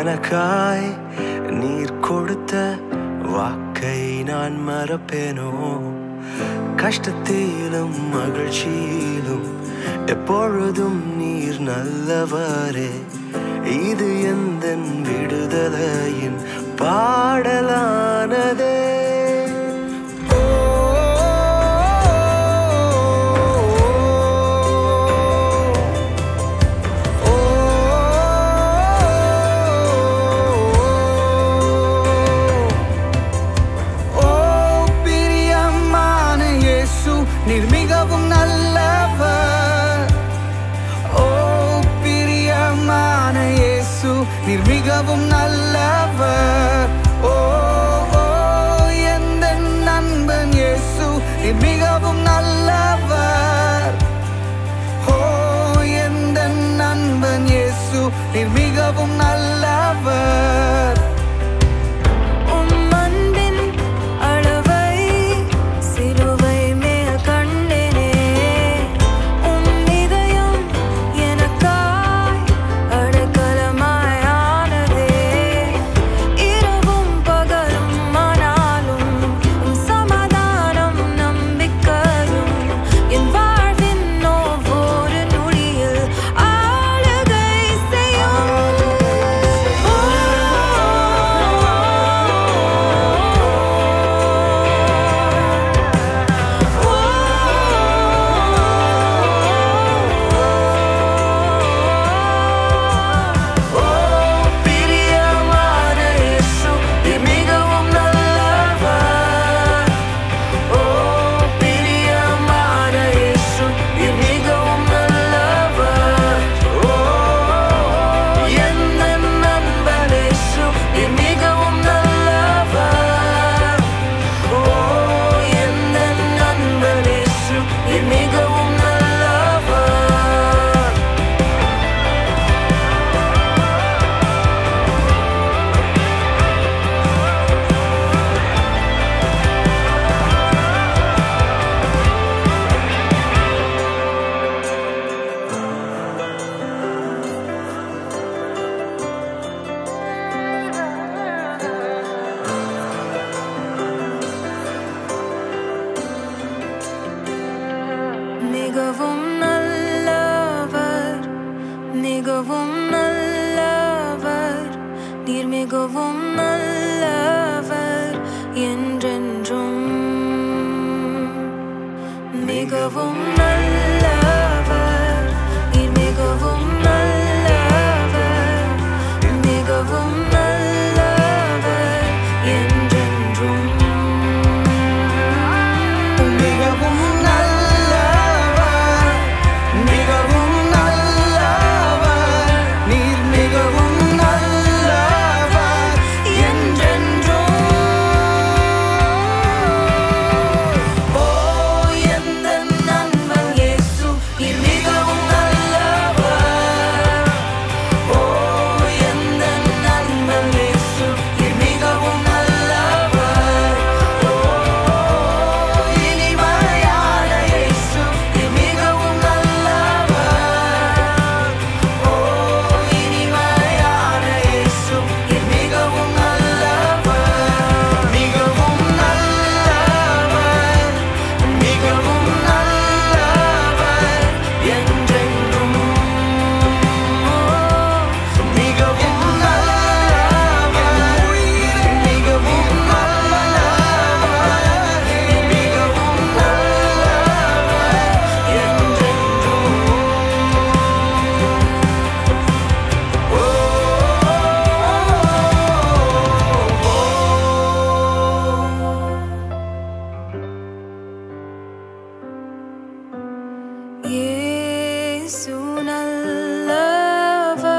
எனக்காய் நீர் கொடுத்த வாக்கை நான் மறப்பேனோ கஷ்டத்திலும் மகிழ்ச்சியிலும் எப்பொழுதும் நீர் நல்லவரே இது எந்த விடுதலையின் பாடலானதே ஓ பிரியமான இயேசு நீர் மிகவும் நல்லவர் ஓ பிரியமான இயேசு நீர் மிகவும் நல்லவர் ஓ ஓ எந்த நண்பன் இயேசு நீர் மிகவும் நல்லவர் ஓ எந்த நண்பன் இயேசு நீர் மிகவும் நல்லவர் உம் அன்பின் அளவை சிலுவை மேல் கண்டேனே உம் இதயம் எனக்காய் அடைக்கலமாயானதே இரவும் பகலும் ஆனாலும் உம் சமாதானம் நம்பிக்கையும் என் வாழ்வின் ஒவ்வொரு நொடியில் ஆளுகை ஓ பிரியமான இயேசு நீர் மிகவும் நல்லவர் ஓ பிரியமான இயேசு நீர் மிகவும் நல்லவர் ஓ எந்த நண்பன் இயேசு நீர் மிகவும் நல்லவர் ஓ எந்த நண்பன் இயேசு நீர் மிகவும் நல்லவர் மிகவும் நல்லவர் மிகவும் நல்லவர் நீர் மிகவும் நல்லவர் என்றென்றும் மிகவும் நல்லவர் நீர் மிகவும் நல்லவர் மிகவும் நல்லவர் என்றென்றும் மிகவும் நல்லவர் மிகவும் நல்லவர் நீர் மிகவும் நல்லவர் என்றென்றும் ஓ எந்த நண்பன் இயேசு நீர் மிகவும் நல்லவர் ஓ எந்த நண்பன் இயேசு நீர் மிகவும் நல்லவர் ஓ இனிமையான இயேசு நீர் மிகவும் நல்லவர் ஓ இனிமையான இயேசு நீர் மிகவும் நல்லவர் மிகவும் நல்லவர் மிகவும் நல்லவர் என்றென்றும் மிகவும் நல்லவர் மிகவும் நல்லவர் மிகவும் நல்லவர் என்றென்றும் இயேசு நல்லவர்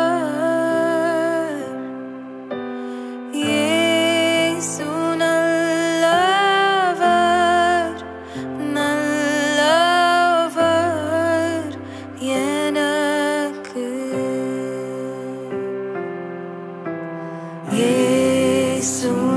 இயேசு நல்லவர் நல்லவர் எனக்கு இயேசு